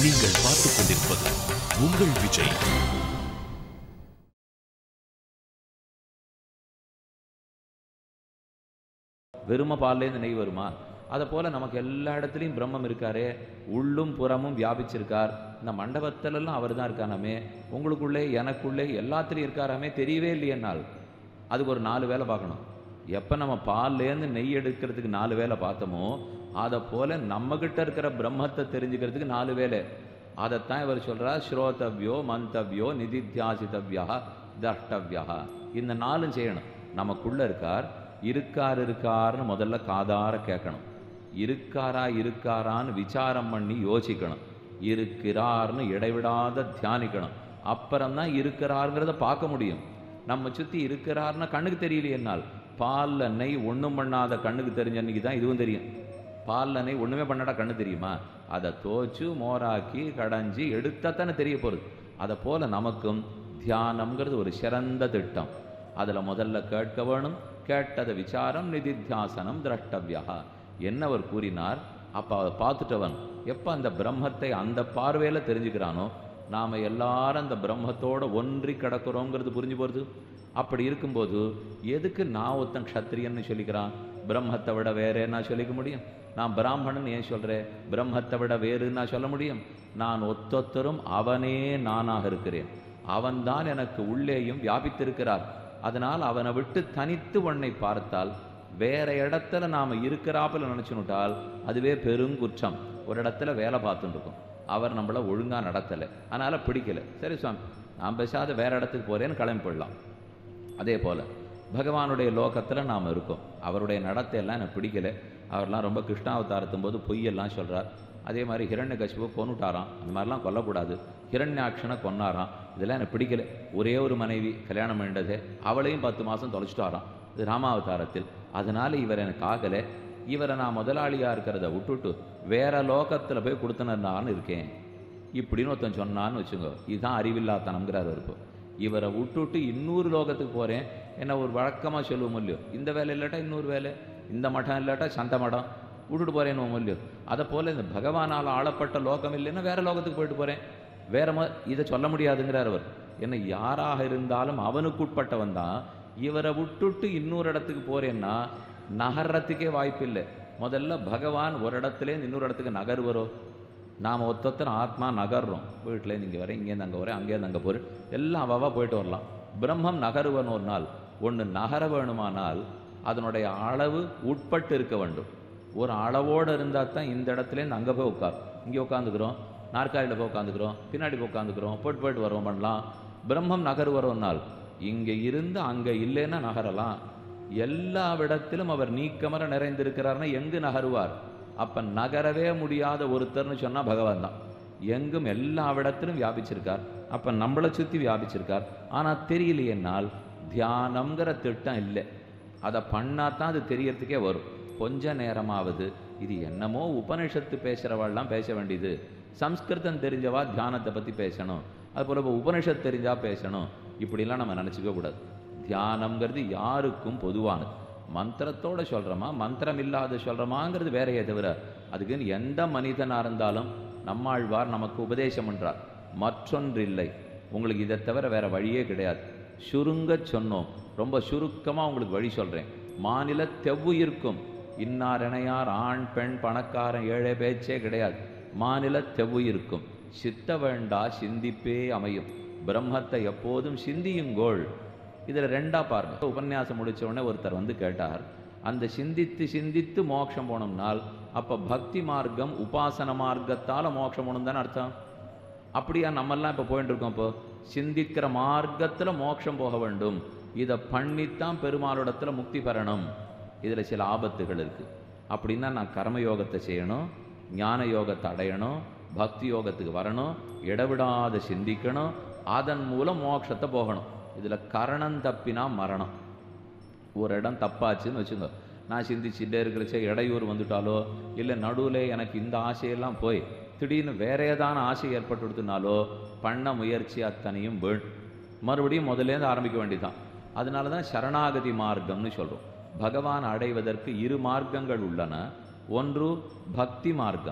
நீங்கள் பார்த்துக் கொண்டிருப்பது உங்கள் விஜய் வெறும பால்லேருந்து நெய் வருமா அதை போல நமக்கு எல்லா இடத்துலையும் பிரம்மம் இருக்காரே உள்ளும் புறமும் வியாபிச்சிருக்கார் இந்த மண்டபத்திலெல்லாம் அவர் தான் இருக்கானாமே உங்களுக்குள்ளே எனக்குள்ளே எல்லாத்துலேயும் இருக்காராமே தெரியவே இல்லையென்னால் அதுக்கு ஒரு நாலு வேலை பார்க்கணும் எப்போ நம்ம பால்லேருந்து நெய் எடுக்கிறதுக்கு நாலு வேலை பார்த்தோமோ அதை போல நம்மக்கிட்ட இருக்கிற பிரம்மத்தை தெரிஞ்சுக்கிறதுக்கு நாலு வேலை அதைத்தான் இவர் சொல்றார் ஸ்ரோதவ்யோ மந்தவ்யோ நிதித்தியாசித்தவ்யா தஷ்டவ்யா இந்த நாலும் செய்யணும் நமக்குள்ள இருக்கார் இருக்கார் இருக்கார்னு முதல்ல காதார கேட்கணும் இருக்காரா இருக்காரான்னு விசாரம் பண்ணி யோசிக்கணும் இருக்கிறார்னு இடைவிடாத தியானிக்கணும் அப்புறம்தான் இருக்கிறாருங்கிறத பார்க்க முடியும் நம்ம சுற்றி இருக்கிறார்னா கண்ணுக்கு தெரியலையேனால் பாலில் நெய் ஒன்றும் பண்ணாத கண்ணுக்கு தெரிஞ்ச அன்னைக்கு தான் இதுவும் தெரியும் பாலில் நெய் ஒன்றுமே பண்ணாடா கண்ணு தெரியுமா அதை தோச்சு மோராக்கி கடைஞ்சி எடுத்தாத்தானே தெரிய போகிறது அதை போல் நமக்கும் தியானம்ங்கிறது ஒரு சிறந்த திட்டம் அதில் முதல்ல கேட்க வேணும் கேட்டத விசாரம் நிதித்தியாசனம் திரஷ்டவ்யா என்ன அவர் கூறினார் அப்போ அதை பார்த்துட்டவன் எப்போ அந்த பிரம்மத்தை அந்த பார்வையில் தெரிஞ்சுக்கிறானோ நாம் எல்லாரும் அந்த பிரம்மத்தோட ஒன்றி கிடக்கிறோங்கிறது புரிஞ்சு போகிறது அப்படி இருக்கும்போது எதுக்கு நான் ஒருத்தன் க்ஷத்திரியன்னு சொல்லிக்கிறான் பிரம்மத்தை விட வேற நான் சொல்லிக்க முடியும் நான் பிராமணன் ஏன் சொல்கிறேன் பிரம்மத்தை விட வேறுன்னு நான் சொல்ல முடியும் நான் ஒத்தொத்தரும் அவனே நானாக இருக்கிறேன் அவன்தான் எனக்கு உள்ளேயும் வியாபித்திருக்கிறார் அதனால் அவனை விட்டு தனித்து உன்னை பார்த்தால் வேற இடத்துல நாம் இருக்கிறாப்புல நினச்சுனுட்டால் அதுவே பெருங்குற்றம் ஒரு இடத்துல வேலை பார்த்துட்டு இருக்கோம் அவர் நம்மள ஒழுங்காக நடத்தலை அதனால் பிடிக்கல சரி சுவாமி நான் பேசாத வேற இடத்துக்கு போகிறேன்னு கிளம்பி போடலாம் அதே போல் பகவானுடைய லோகத்தில் நாம் இருக்கோம் அவருடைய நடத்தையெல்லாம் எனக்கு பிடிக்கல அவர்லாம் ரொம்ப கிருஷ்ணாவதாரத்தும் போது பொய்யெல்லாம் சொல்கிறார் அதே மாதிரி ஹிரண்ய கசிபு கொன்னுட்டாராம் அந்த மாதிரிலாம் கொல்லக்கூடாது ஹிரண்யாட்சனை கொன்னாராம் இதெல்லாம் எனக்கு பிடிக்கல ஒரே ஒரு மனைவி கல்யாணம் பண்ணதே அவளையும் பத்து மாதம் தொலைச்சிட்டாராம் இது ராமாவதாரத்தில் அதனால இவர் எனக்கு ஆகலை இவரை நான் முதலாளியாக இருக்கிறத விட்டுட்டு வேற லோகத்தில் போய் கொடுத்தனான்னு இருக்கேன் இப்படின்னு ஒருத்தன் சொன்னான்னு வச்சுங்க இதுதான் அறிவில்லாத்தனம்ங்கிறார் இருப்போ இவரை விட்டுட்டு இன்னொரு லோகத்துக்கு போகிறேன் என்ன ஒரு வழக்கமாக சொல்லுவோம் இல்லையோ இந்த வேலை இல்லாட்டா இன்னொரு வேலை இந்த மடம் இல்லாட்டா சந்த மடம் விட்டுட்டு போகிறேன்னு இல்லையோ அதை போல் இந்த பகவானால் ஆளப்பட்ட லோகம் இல்லைன்னா வேற லோகத்துக்கு போயிட்டு போகிறேன் வேற ம இதை சொல்ல முடியாதுங்கிறார் அவர் என்ன யாராக இருந்தாலும் அவனுக்குட்பட்டவன் தான் இவரை விட்டுட்டு இன்னொரு இடத்துக்கு போகிறேன்னா நகர்றதுக்கே வாய்ப்பில்லை முதல்ல பகவான் ஒரு இடத்துலேருந்து இன்னொரு இடத்துக்கு நகர்வரோ நாம் ஒத்தொத்தர் ஆத்மா நகர்றோம் வீட்டிலேருந்து இங்கே வரேன் இங்கேருந்து அங்கே வரேன் அங்கேருந்து அங்கே போகிறேன் எல்லாம் அவாவா போயிட்டு வரலாம் பிரம்மம் நகருவன் ஒரு நாள் ஒன்று நகர வேணுமானால் அதனுடைய அளவு உட்பட்டு இருக்க வேண்டும் ஒரு அளவோடு இருந்தால் தான் இந்த இடத்துலேருந்து அங்கே போய் உட்கார் இங்கே உட்காந்துக்கிறோம் நாற்காலியில் போய் உட்காந்துக்கிறோம் பின்னாடி போய் உட்காந்துக்கிறோம் போயிட்டு போயிட்டு வரோம் பண்ணலாம் பிரம்மம் நகருவரோம் நாள் இங்கே இருந்து அங்கே இல்லைன்னா நகரலாம் எல்லா விடத்திலும் அவர் நீக்கமர நிறைந்திருக்கிறார்னா எங்கு நகருவார் அப்ப நகரவே முடியாத ஒருத்தர்னு சொன்னா பகவான் தான் எங்கும் எல்லா விடத்திலும் வியாபிச்சிருக்கார் அப்ப நம்மளை சுத்தி வியாபிச்சிருக்கார் ஆனா தெரியலையென்னால் தியானம்ங்கிற திட்டம் இல்லை அதை பண்ணாதான் அது தெரியறதுக்கே வரும் கொஞ்ச நேரமாவது இது என்னமோ உபனிஷத்து பேசுகிறவாள்லாம் பேச வேண்டியது சம்ஸ்கிருதம் தெரிஞ்சவா தியானத்தை பற்றி பேசணும் அதுபோல் இப்போ உபனிஷத் தெரிஞ்சா பேசணும் இப்படிலாம் நம்ம நினச்சிக்க கூடாது தியானம்ங்கிறது யாருக்கும் பொதுவானது மந்திரத்தோட சொல்கிறோமா மந்திரம் இல்லாத சொல்கிறோமாங்கிறது வேறையே தவிர அதுக்குன்னு எந்த மனிதனாக இருந்தாலும் நம்மாழ்வார் நமக்கு உபதேசம் பண்றார் மற்றொன்றில்லை உங்களுக்கு இதை தவிர வேற வழியே கிடையாது சுருங்க சொன்னோம் ரொம்ப சுருக்கமாக உங்களுக்கு வழி சொல்கிறேன் மாநில தெவ்வுயிர்க்கும் இன்னார் இணையார் ஆண் பெண் பணக்காரன் ஏழை பேச்சே கிடையாது மாநில தெவ்வுயிர்க்கும் சித்த வேண்டா சிந்திப்பே அமையும் பிரம்மத்தை எப்போதும் சிந்தியுங்கோள் இதில் ரெண்டா பாருங்க உபன்யாசம் முடிச்ச உடனே ஒருத்தர் வந்து கேட்டார் அந்த சிந்தித்து சிந்தித்து மோட்சம் போனோம்னால் அப்போ பக்தி மார்க்கம் உபாசன மார்க்கத்தால் மோட்சம் போகணும் தானே அர்த்தம் அப்படியா நம்மெல்லாம் இப்போ போயிட்டு இருக்கோம் இப்போ சிந்திக்கிற மார்க்கத்தில் மோட்சம் போக வேண்டும் இதை பண்ணித்தான் பெருமாளிடத்தில் முக்தி பெறணும் இதில் சில ஆபத்துகள் இருக்குது அப்படின்னா நான் கர்மயோகத்தை செய்யணும் ஞான யோகத்தை அடையணும் பக்தி யோகத்துக்கு வரணும் இடவிடாத சிந்திக்கணும் அதன் மூலம் மோட்சத்தை போகணும் இதில் கரணம் தப்பினா மரணம் ஒரு இடம் தப்பாச்சுன்னு வச்சுங்க நான் சிந்திச்சுட்டே இருக்கிறச்சே இடையூறு வந்துட்டாலோ இல்லை நடுவில் எனக்கு இந்த ஆசையெல்லாம் போய் திடீர்னு வேற ஏதான ஆசை ஏற்பட்டுடுத்துனாலோ பண்ண முயற்சி அத்தனையும் வீண் மறுபடியும் முதல்லேருந்து ஆரம்பிக்க வேண்டியதுதான் அதனால தான் சரணாகதி மார்க்கம்னு சொல்கிறோம் பகவான் அடைவதற்கு இரு மார்க்கங்கள் உள்ளன ஒன்று பக்தி மார்க்கம்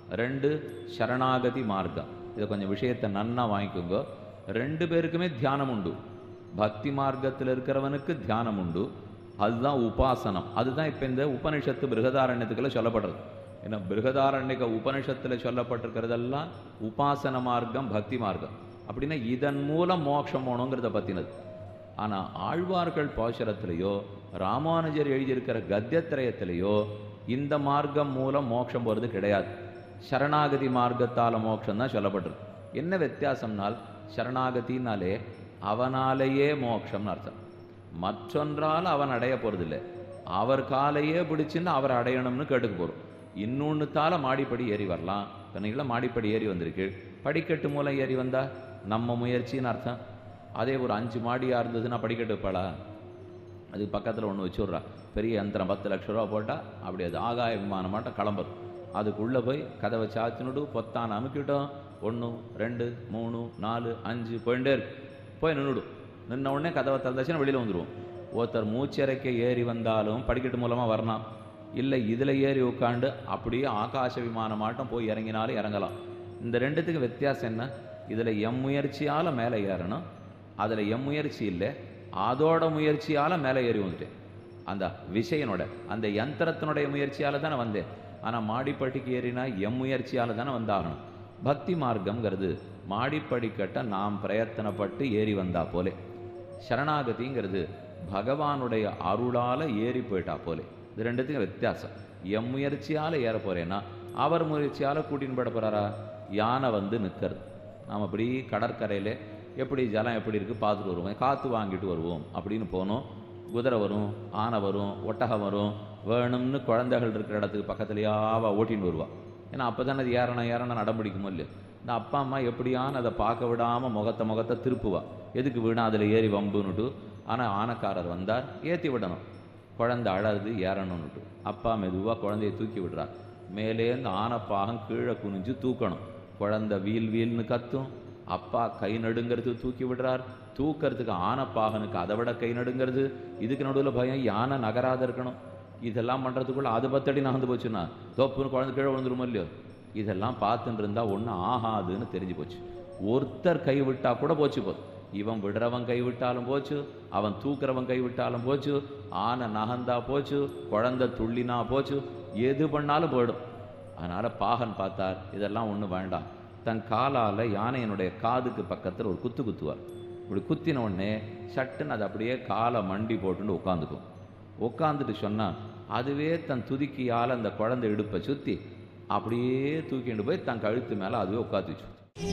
ரெண்டு சரணாகதி மார்க்கம் இதை கொஞ்சம் விஷயத்தை நன்னா வாங்கிக்கோங்க ரெண்டு பேருக்குமே தியானம் உண்டு பக்தி மார்க்கத்தில் இருக்கிறவனுக்கு தியானம் உண்டு அதுதான் உபாசனம் அதுதான் இப்போ இந்த உபனிஷத்து பிருகதாரண்யத்துக்குள்ள சொல்லப்படுறது ஏன்னா பிருகதாரண்யக உபனிஷத்தில் சொல்லப்பட்டிருக்கிறதெல்லாம் உபாசன மார்க்கம் பக்தி மார்க்கம் அப்படின்னா இதன் மூலம் மோட்சம் போகணுங்கிறத பற்றினது ஆனால் ஆழ்வார்கள் பாசுரத்திலேயோ ராமானுஜர் எழுதியிருக்கிற கத்தியத்திரயத்திலேயோ இந்த மார்க்கம் மூலம் மோட்சம் போகிறது கிடையாது சரணாகதி மார்க்கத்தால் மோட்சம் தான் சொல்லப்பட்டிருக்கு என்ன வித்தியாசம்னால் சரணாகதினாலே அவனாலேயே மோட்சம்னு அர்த்தம் மற்றொன்றால் அவன் அடைய போகிறதில்லை அவர் காலையே பிடிச்சுன்னு அவர் அடையணும்னு கேட்டுக்க போகிறோம் இன்னொன்றுத்தால மாடிப்படி ஏறி வரலாம் இப்போ மாடிப்படி ஏறி வந்திருக்கு படிக்கட்டு மூலம் ஏறி வந்தா நம்ம முயற்சின்னு அர்த்தம் அதே ஒரு அஞ்சு மாடியாக இருந்ததுன்னா படிக்கட்டு வைப்பாளா அதுக்கு பக்கத்தில் ஒன்று வச்சுட்றா பெரிய யந்திரம் பத்து லட்ச ரூபா போட்டால் அப்படி அது ஆகாய விமானமாட்டம் கிளம்புது அதுக்குள்ளே போய் கதவை சாத்தினுடு பொத்தான அமுக்கிட்டோம் ஒன்று ரெண்டு மூணு நாலு அஞ்சு போயிட்டே இருக்கு போய் நின்றுடும் நின்ன உடனே கதவை திறந்தாச்சுன்னா வெளியில் வந்துடுவோம் ஒருத்தர் மூச்சரைக்க ஏறி வந்தாலும் படிக்கட்டு மூலமாக வரலாம் இல்லை இதில் ஏறி உட்காந்து அப்படியே ஆகாச விமானமாட்டம் போய் இறங்கினாலும் இறங்கலாம் இந்த ரெண்டுத்துக்கு வித்தியாசம் என்ன இதில் எம் முயற்சியால் மேலே ஏறணும் அதில் எம் முயற்சி இல்லை அதோட முயற்சியால் மேலே ஏறி வந்துட்டேன் அந்த விஷயனோட அந்த யந்திரத்தினுடைய முயற்சியால் தானே வந்தேன் ஆனால் மாடிப்பட்டிக்கு ஏறினா எம் முயற்சியால் தானே வந்தாகணும் பக்தி மார்க்கம்ங்கிறது மாடிப்படிக்கட்ட நாம் பிரயத்தனப்பட்டு ஏறி வந்தா போலே சரணாகதிங்கிறது பகவானுடைய அருளால் ஏறி போயிட்டா போலே இது ரெண்டுத்துக்கும் வித்தியாசம் எம் முயற்சியால் ஏற போறேன்னா அவர் முயற்சியால் கூட்டின்னு போட போறாரா யானை வந்து நிற்கிறது நாம் அப்படி கடற்கரையில் எப்படி ஜலம் எப்படி இருக்குது பார்த்துட்டு வருவோம் காற்று வாங்கிட்டு வருவோம் அப்படின்னு போனோம் குதிரை வரும் ஆனை வரும் ஒட்டகம் வரும் வேணும்னு குழந்தைகள் இருக்கிற இடத்துக்கு பக்கத்துலையாவா ஓட்டின்னு வருவா ஏன்னா அப்போ தானே அது ஏறணும் ஏறணும் நடம் பிடிக்குமோ இல்லையோ இந்த அப்பா அம்மா எப்படியான்னு அதை பார்க்க விடாமல் முகத்தை முகத்தை திருப்புவா எதுக்கு வீணா அதில் ஏறி வம்புன்னுட்டு ஆனால் ஆனைக்காரர் வந்தார் ஏற்றி விடணும் குழந்தை அழகுது ஏறணும்னுட்டு அப்பா மெதுவாக குழந்தைய தூக்கி விடுறார் மேலேருந்து ஆனைப்பாகம் கீழே குனிஞ்சு தூக்கணும் குழந்தை வீல் வீல்னு கத்தும் அப்பா கை நடுங்கிறது தூக்கி விடுறார் தூக்கிறதுக்கு ஆனைப்பாகனுக்கு அதை விட கை நடுங்கிறது இதுக்கு நடுவில் பயம் யானை நகராத இருக்கணும் இதெல்லாம் பண்ணுறதுக்குள்ள அது பத்தடி நகர்ந்து போச்சுன்னா தோப்புன்னு குழந்தை கீழே விழுந்துருமோ இல்லையோ இதெல்லாம் பார்த்துட்டு இருந்தால் ஒன்றும் ஆகாதுன்னு தெரிஞ்சு போச்சு ஒருத்தர் கை விட்டா கூட போச்சு போது இவன் விடுறவன் கை விட்டாலும் போச்சு அவன் தூக்குறவன் கை விட்டாலும் போச்சு ஆனை நகந்தா போச்சு குழந்தை துள்ளினா போச்சு எது பண்ணாலும் போயிடும் அதனால பாகன் பார்த்தார் இதெல்லாம் ஒன்றும் வேண்டாம் தன் காலால் யானையினுடைய காதுக்கு பக்கத்தில் ஒரு குத்து குத்துவார் இப்படி குத்தின உடனே சட்டுன்னு அது அப்படியே காலை மண்டி போட்டுன்னு உட்காந்துக்கும் உட்காந்துட்டு சொன்னா அதுவே தன் துதிக்கியால் அந்த குழந்தை இடுப்பை சுற்றி அப்படியே தூக்கிட்டு போய் தன் கழுத்து மேலே அதுவே உட்காந்துச்சு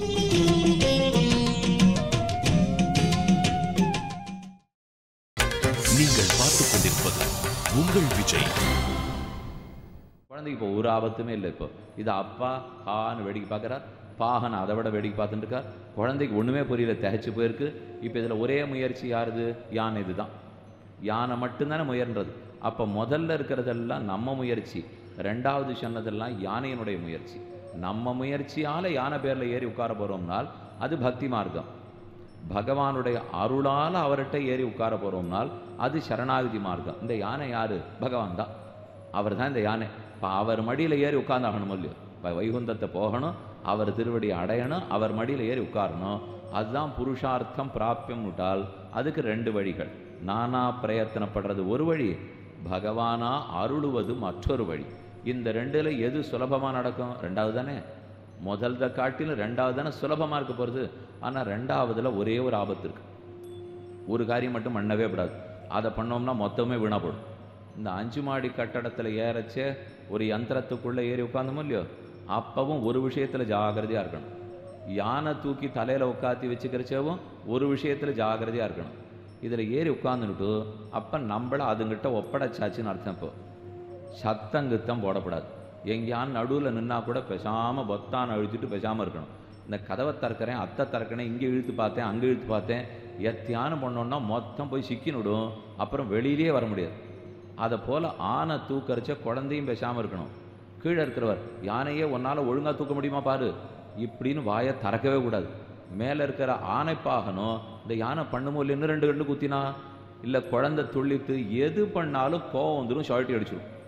நீங்கள் பார்த்துக் கொண்டிருப்பது உங்கள் விஜய் குழந்தைக்கு இப்போ ஒரு ஆபத்துமே இல்லை இப்போ இது அப்பா ஹான்னு வேடிக்கை பார்க்குறார் பாகன் அதை விட வேடிக்கை பார்த்துட்டு இருக்கார் குழந்தைக்கு ஒன்றுமே புரியல தகைச்சு போயிருக்கு இப்போ இதில் ஒரே முயற்சி யாருது யானை இதுதான் யானை மட்டும்தானே முயன்றது அப்போ முதல்ல இருக்கிறதெல்லாம் நம்ம முயற்சி ரெண்டாவது சொன்னதெல்லாம் யானையினுடைய முயற்சி நம்ம முயற்சியால் யானை பேரில் ஏறி உட்கார போகிறோம்னால் அது பக்தி மார்க்கம் பகவானுடைய அருளால் அவர்கிட்ட ஏறி உட்கார போகிறோம்னால் அது சரணாகதி மார்க்கம் இந்த யானை யாரு பகவான் தான் அவர் தான் இந்த யானை இப்போ அவர் மடியில் ஏறி உட்கார்ந்தாகணும் இல்லையோ இப்போ வைகுந்தத்தை போகணும் அவர் திருவடி அடையணும் அவர் மடியில் ஏறி உட்காரணும் அதுதான் புருஷார்த்தம் பிராப்பியம் விட்டால் அதுக்கு ரெண்டு வழிகள் நானா பிரயத்தனப்படுறது ஒரு வழி பகவானா அருளுவது மற்றொரு வழி இந்த ரெண்டுல எது சுலபமாக நடக்கும் ரெண்டாவது தானே முதல்த காட்டிலும் ரெண்டாவது தானே சுலபமாக இருக்க போகிறது ஆனால் ரெண்டாவதுல ஒரே ஒரு ஆபத்து இருக்கு ஒரு காரியம் மட்டும் பண்ணவே கூடாது அதை பண்ணோம்னா மொத்தமே வீணா போடும் இந்த அஞ்சு மாடி கட்டடத்தில் ஏறச்சே ஒரு யந்திரத்துக்குள்ளே ஏறி உட்காந்தோமோ இல்லையோ அப்பவும் ஒரு விஷயத்தில் ஜாகிரதையாக இருக்கணும் யானை தூக்கி தலையில் உட்காத்தி வச்சுக்கிறச்சேவும் ஒரு விஷயத்தில் ஜாகிரதையாக இருக்கணும் இதில் ஏறி உட்காந்துக்கிட்டு அப்போ நம்மள அதுங்கிட்ட ஒப்படைச்சாச்சுன்னு அர்த்தம் இப்போ சத்தங்கித்தம் போடக்கூடாது எங்கேயான் நடுவில் நின்னா கூட பேசாமல் பொத்தான் அழுத்திட்டு பேசாமல் இருக்கணும் இந்த கதவை திறக்கிறேன் அத்தை திறக்கிறேன் இங்கே இழுத்து பார்த்தேன் அங்கே இழுத்து பார்த்தேன் எத்தியானம் பண்ணோன்னா மொத்தம் போய் சிக்கினுடும் அப்புறம் வெளியிலேயே வர முடியாது அதை போல் ஆனை தூக்கரிச்ச குழந்தையும் பேசாமல் இருக்கணும் கீழே இருக்கிறவர் யானையே உன்னால் ஒழுங்காக தூக்க முடியுமா பாரு இப்படின்னு வாயை திறக்கவே கூடாது மேலே இருக்கிற ஆனைப்பாகனும் இந்த யானை பண்ணுமோ இல்லை இன்னும் ரெண்டு கண்டு குத்தினா இல்லை குழந்தை துள்ளித்து எது பண்ணாலும் கோவம் வந்துடும் ஷார்ட்டி அடிச்சிடும்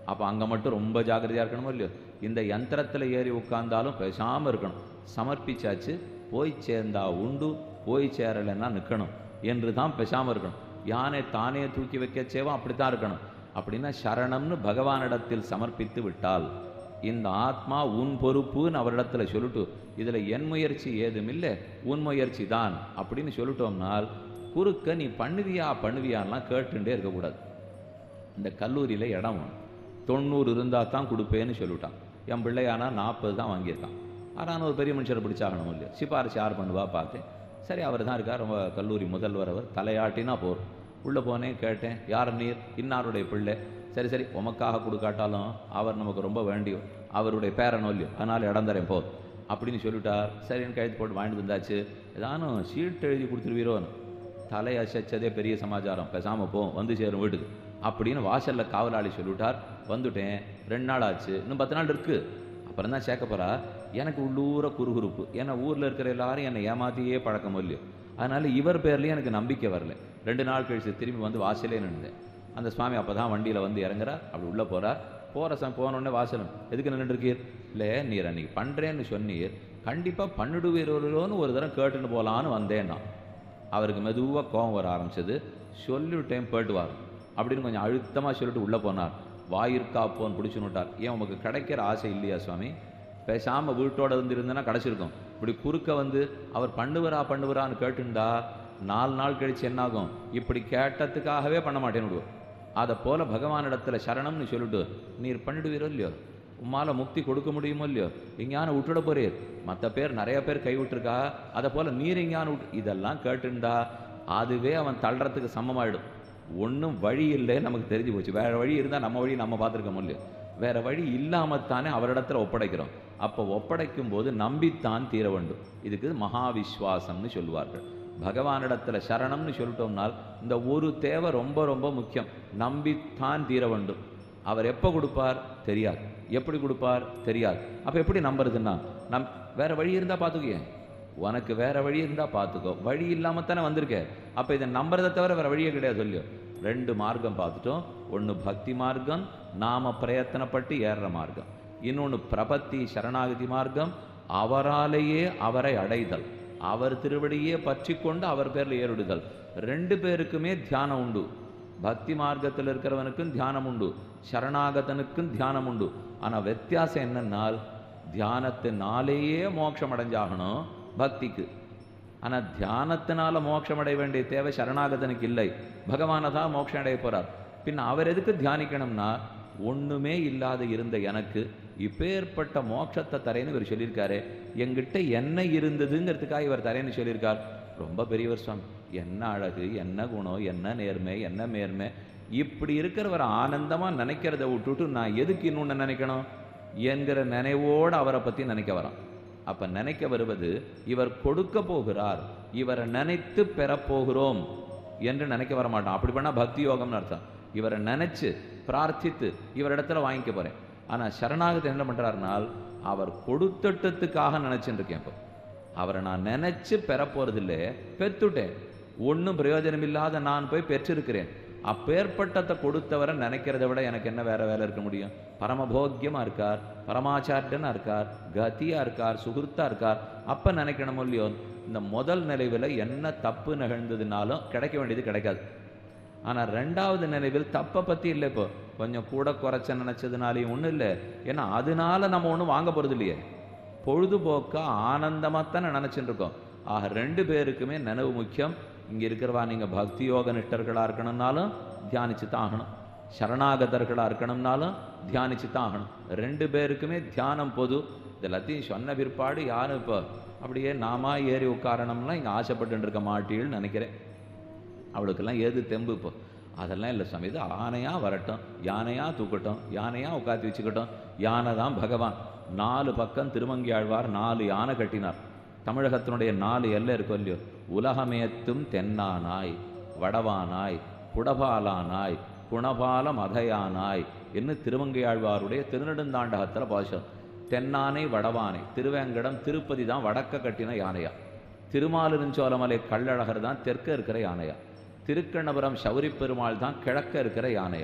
அப்போ அங்கே மட்டும் ரொம்ப ஜாக்கிரதையாக இருக்கணுமோ இல்லையோ இந்த யந்திரத்தில் ஏறி உட்கார்ந்தாலும் பேசாமல் இருக்கணும் சமர்ப்பிச்சாச்சு போய் சேர்ந்தா உண்டு போய் சேரலைன்னா நிற்கணும் என்று தான் பேசாமல் இருக்கணும் யானை தானே தூக்கி வைக்கச்சேவும் அப்படி தான் இருக்கணும் அப்படின்னா சரணம்னு பகவானிடத்தில் சமர்ப்பித்து விட்டால் இந்த ஆத்மா உன் பொறுப்புன்னு அவரிடத்துல சொல்லிட்டு இதில் என் முயற்சி ஏதும் இல்லை உன் முயற்சி தான் அப்படின்னு சொல்லிட்டோம்னால் குறுக்க நீ பண்ணுவியா பண்ணுவியான்லாம் கேட்டுட்டே இருக்கக்கூடாது இந்த கல்லூரியில் இடம் வேணும். தொண்ணூறு இருந்தால் தான் கொடுப்பேன்னு சொல்லிவிட்டான் என் பிள்ளையானா நாற்பது தான் வாங்கியிருக்கான் ஆனால் ஒரு பெரிய மனுஷரை பிடிச்சாகணும் இல்லையா சிபாரிசு யார் பண்ணுவா பார்த்தேன் சரி அவர் தான் இருக்கார் ரொம்ப கல்லூரி முதல்வர் அவர் தலையாட்டினா போதும் உள்ளே போனேன் கேட்டேன் யார் நீர் இன்னாருடைய பிள்ளை சரி சரி உமக்காக கொடுக்காட்டாலும் அவர் நமக்கு ரொம்ப வேண்டியும் அவருடைய பேரனோ இல்லையோ அதனால் இடம் தரேன் போ அப்படின்னு சொல்லிட்டார் சரின்னு கழுத்து போட்டு வாங்கிட்டு வந்தாச்சு ஏதானும் சீட் எழுதி கொடுத்துருவீரோன்னு தலை அசைச்சதே பெரிய சமாச்சாரம் பேசாமல் போ வந்து சேரும் வீட்டுக்கு அப்படின்னு வாசல்ல காவலாளி சொல்லிவிட்டார் வந்துட்டேன் ரெண்டு நாள் ஆச்சு இன்னும் பத்து நாள் இருக்கு அப்புறம் தான் சேர்க்க போறா எனக்கு உள்ளூர குறுகுறுப்பு ஏன்னா ஊரில் இருக்கிற எல்லாரும் என்னை ஏமாத்தியே பழக்கம் இல்லையோ அதனால இவர் பேர்லேயும் எனக்கு நம்பிக்கை வரல ரெண்டு நாள் கழிச்சு திரும்பி வந்து வாசலே நின்றேன் அந்த சுவாமி அப்போ தான் வண்டியில் வந்து இறங்குறார் அப்படி உள்ளே போகிறார் போகிற சமயம் போனோடனே வாசலும் எதுக்கு நின்றுருக்கீர் இல்லை நீர் அன்னைக்கு பண்ணுறேன்னு சொன்னீர் கண்டிப்பாக பண்ணிடுவீரோன்னு ஒரு தரம் கேட்டுன்னு போகலான்னு வந்தேன் நான் அவருக்கு மெதுவாக கோபம் வர ஆரம்பிச்சது சொல்லிவிட்டேன் போயிட்டு வார் அப்படின்னு கொஞ்சம் அழுத்தமாக சொல்லிட்டு உள்ளே போனார் வாயிற்காப்போன்னு பிடிச்சுன்னு விட்டார் ஏன் உமக்கு கிடைக்கிற ஆசை இல்லையா சுவாமி பேசாமல் வீட்டோட இருந்து இருந்தேன்னா கிடச்சிருக்கும் இப்படி குறுக்க வந்து அவர் பண்ணுவரா பண்ணுவரான்னு கேட்டுண்டா நாலு நாள் கழிச்சு என்னாகும் இப்படி கேட்டதுக்காகவே பண்ண மாட்டேன்னு விடுவோம் அதை போல பகவானிடத்துல சரணம்னு சொல்லிட்டு நீர் பண்ணிடுவீரோ இல்லையோ உம்மால முக்தி கொடுக்க முடியுமோ இல்லையோ எங்கேயான விட்டுட போறீர் மற்ற பேர் நிறைய பேர் கை விட்டுருக்கா அதை போல நீர் எங்கேயான விட்டு இதெல்லாம் கேட்டுண்டா அதுவே அவன் தள்ளுறதுக்கு சமமாயிடும் ஒன்றும் வழி இல்லை நமக்கு தெரிஞ்சு போச்சு வேற வழி இருந்தால் நம்ம வழி நம்ம பார்த்துருக்க முடியும் வேற வழி இல்லாமத்தானே அவரிடத்துல ஒப்படைக்கிறோம் அப்போ ஒப்படைக்கும் போது நம்பித்தான் தீர வேண்டும் இதுக்கு மகாவிஸ்வாசம்னு சொல்லுவார்கள் பகவானிடத்துல சரணம்னு சொல்லிட்டோம்னால் இந்த ஒரு தேவை ரொம்ப ரொம்ப முக்கியம் நம்பித்தான் தீர வேண்டும் அவர் எப்போ கொடுப்பார் தெரியாது எப்படி கொடுப்பார் தெரியாது அப்போ எப்படி நம்புறதுன்னா நம் வேற வழி இருந்தால் பார்த்துக்கோ உனக்கு வேற வழி இருந்தா பார்த்துக்கோ வழி இல்லாம தானே வந்திருக்க அப்ப இதை நம்புறதை தவிர வேற வழியே கிடையாது சொல்லியோ ரெண்டு மார்க்கம் பார்த்துட்டோம் ஒன்று பக்தி மார்க்கம் நாம பிரயத்தனப்பட்டு ஏறுற மார்க்கம் இன்னொன்று பிரபத்தி சரணாகதி மார்க்கம் அவராலேயே அவரை அடைதல் அவர் திருவடியே பற்றி கொண்டு அவர் பேர்ல ஏறிடுதல் ரெண்டு பேருக்குமே தியானம் உண்டு பக்தி மார்க்கத்தில் இருக்கிறவனுக்கும் தியானம் உண்டு சரணாகதனுக்கும் தியானம் உண்டு ஆனா வித்தியாசம் என்னன்னால் தியானத்தினாலேயே மோட்சம் அடைஞ்சாகணும் பக்திக்கு ஆனா தியானத்தினால மோட்சம் அடைய வேண்டிய தேவை சரணாகதனுக்கு இல்லை பகவானை தான் மோட்சம் அடைய போறார் பின்ன அவர் எதுக்கு தியானிக்கணும்னா ஒண்ணுமே இல்லாத இருந்த எனக்கு இப்பேற்பட்ட மோட்சத்தை தரேன்னு இவர் சொல்லியிருக்காரு என்கிட்ட என்ன இருந்ததுங்கிறதுக்காக இவர் தரேன்னு சொல்லியிருக்கார் ரொம்ப பெரியவர் சுவாமி என்ன அழகு என்ன குணம் என்ன நேர்மை என்ன மேன்மை இப்படி இருக்கிறவர் ஆனந்தமா நினைக்கிறத விட்டுட்டு நான் எதுக்கு இன்னொன்னு நினைக்கணும் என்கிற நினைவோடு அவரை பத்தி நினைக்க வரான் அப்ப நினைக்க வருவது இவர் கொடுக்க போகிறார் இவரை நினைத்து பெறப்போகிறோம் என்று நினைக்க வர மாட்டான் அப்படி பண்ணா பக்தி யோகம்னு அர்த்தம் இவரை நினைச்சு பிரார்த்தித்து இவரிடத்துல வாங்கிக்க போறேன் ஆனா சரணாகதி என்ன பண்றாருனால் அவர் கொடுத்துட்டதுக்காக நினைச்சுட்டு இருக்கேன் இப்போ அவரை நான் நினைச்சு பெறப்போறதில்லை பெத்துட்டேன் ஒன்றும் பிரயோஜனம் இல்லாத நான் போய் பெற்றிருக்கிறேன் அப்பேற்பட்டத்தை கொடுத்தவரை நினைக்கிறதை விட எனக்கு என்ன வேற வேலை இருக்க முடியும் பரமபோக்கியமா இருக்கார் பரமாச்சாரியனா இருக்கார் கதியா இருக்கார் சுகிருத்தா இருக்கார் அப்ப நினைக்கணும் இல்லையோ இந்த முதல் நிலைவில் என்ன தப்பு நிகழ்ந்ததுனாலும் கிடைக்க வேண்டியது கிடைக்காது ஆனா ரெண்டாவது நினைவில் தப்பை பத்தி இல்லை இப்போ கொஞ்சம் கூட குறைச்ச நினைச்சதுனாலையும் ஒண்ணும் இல்லை ஏன்னா அதனால நம்ம ஒண்ணும் வாங்க போறது இல்லையே பொழுதுபோக்கா ஆனந்தமாத்தானே நினைச்சுட்டு இருக்கோம் ஆக ரெண்டு பேருக்குமே நினைவு முக்கியம் இங்க இருக்கிறவா நீங்க பக்தி யோக நிஷ்டர்களா இருக்கணும்னாலும் தியானிச்சு தான் ஆகணும் சரணாகதர்களா இருக்கணும்னாலும் தியானிச்சு தான் ஆகணும் ரெண்டு பேருக்குமே தியானம் பொது இது எல்லாத்தையும் சொன்ன பிற்பாடு யாரும் இப்போ அப்படியே நாமா ஏறி உட்காரணும்லாம் இங்க ஆசைப்பட்டு இருக்க மாட்டீள்னு நினைக்கிறேன் அவளுக்கெல்லாம் ஏது தெம்பு இப்போ அதெல்லாம் இல்லை சுவாமி இது ஆனையாக வரட்டும் யானையாக தூக்கட்டும் யானையாக உட்காத்தி வச்சுக்கட்டும் யானை தான் பகவான் நாலு பக்கம் திருமங்கி ஆழ்வார் நாலு யானை கட்டினார் தமிழகத்தினுடைய நாலு எல்லை இருக்கும் இல்லையோ உலகமேத்தும் தென்னானாய் வடவானாய் புடபாலானாய் குணபால மதையானாய் என்று திருமங்கையாழ்வாருடைய திருநெடுந்தாண்டகத்தில் பாசம் தென்னானை வடவானை திருவேங்கடம் திருப்பதி தான் வடக்க கட்டின யானையா திருமாலிருஞ்சோலமலை கள்ளழகர் தான் தெற்க இருக்கிற யானையா திருக்கண்ணபுரம் சௌரி பெருமாள் தான் கிழக்க இருக்கிற யானையா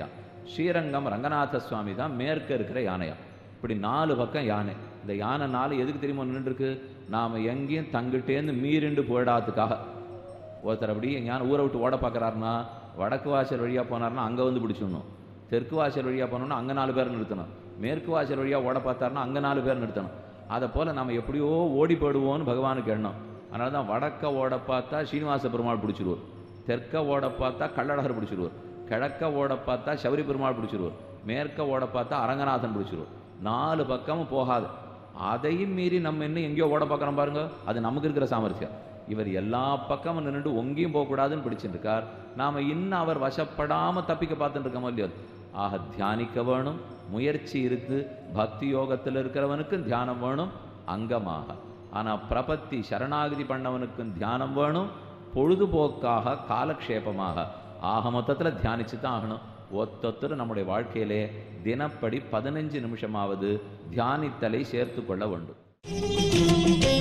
ஸ்ரீரங்கம் ரங்கநாத சுவாமி தான் மேற்க இருக்கிற யானையா இப்படி நாலு பக்கம் யானை இந்த யானை நாலு எதுக்கு தெரியுமா நின்றுருக்கு நாம் எங்கேயும் தங்கிட்டேந்து மீறிண்டு போயிடாததுக்காக ஒருத்தர் அப்படி ஞான ஊரை விட்டு ஓட பார்க்குறாருன்னா வடக்கு வாசல் வழியாக போனார்னா அங்கே வந்து பிடிச்சிடணும் தெற்கு வாசல் வழியாக போனோம்னா அங்கே நாலு பேர் நிறுத்தணும் மேற்கு வாசல் வழியாக ஓட பார்த்தாருன்னா அங்கே நாலு பேர் நிறுத்தணும் அதை போல் நம்ம எப்படியோ ஓடி போயிடுவோம்னு பகவானுக்கு எண்ணம் அதனால தான் வடக்க ஓட பார்த்தா ஸ்ரீனிவாச பெருமாள் பிடிச்சிருவார் தெற்க ஓட பார்த்தா கள்ளழகர் பிடிச்சிருவார் கிழக்க ஓட பார்த்தா சபரி பெருமாள் பிடிச்சிருவார் மேற்க ஓட பார்த்தா அரங்கநாதன் பிடிச்சிருவார் நாலு பக்கமும் போகாது அதையும் மீறி நம்ம இன்னும் எங்கேயோ ஓட பார்க்குறோம் பாருங்க அது நமக்கு இருக்கிற சாமர்த்தியம் இவர் எல்லா பக்கமும் நின்றுட்டு ஒங்கேயும் போகக்கூடாதுன்னு பிடிச்சிட்டு இருக்கார் நாம் இன்னும் அவர் வசப்படாமல் தப்பிக்க பார்த்துட்டு இருக்கோமோ இல்லையோ ஆக தியானிக்க வேணும் முயற்சி இருக்கு பக்தி யோகத்தில் இருக்கிறவனுக்கும் தியானம் வேணும் அங்கமாக ஆனால் பிரபத்தி சரணாகதி பண்ணவனுக்கும் தியானம் வேணும் பொழுதுபோக்காக காலக்ஷேபமாக ஆக மொத்தத்தில் தியானிச்சு தான் ஆகணும் ஒத்தொத்தர் நம்முடைய வாழ்க்கையிலே தினப்படி பதினஞ்சு நிமிஷமாவது தியானித்தலை சேர்த்து கொள்ள வேண்டும்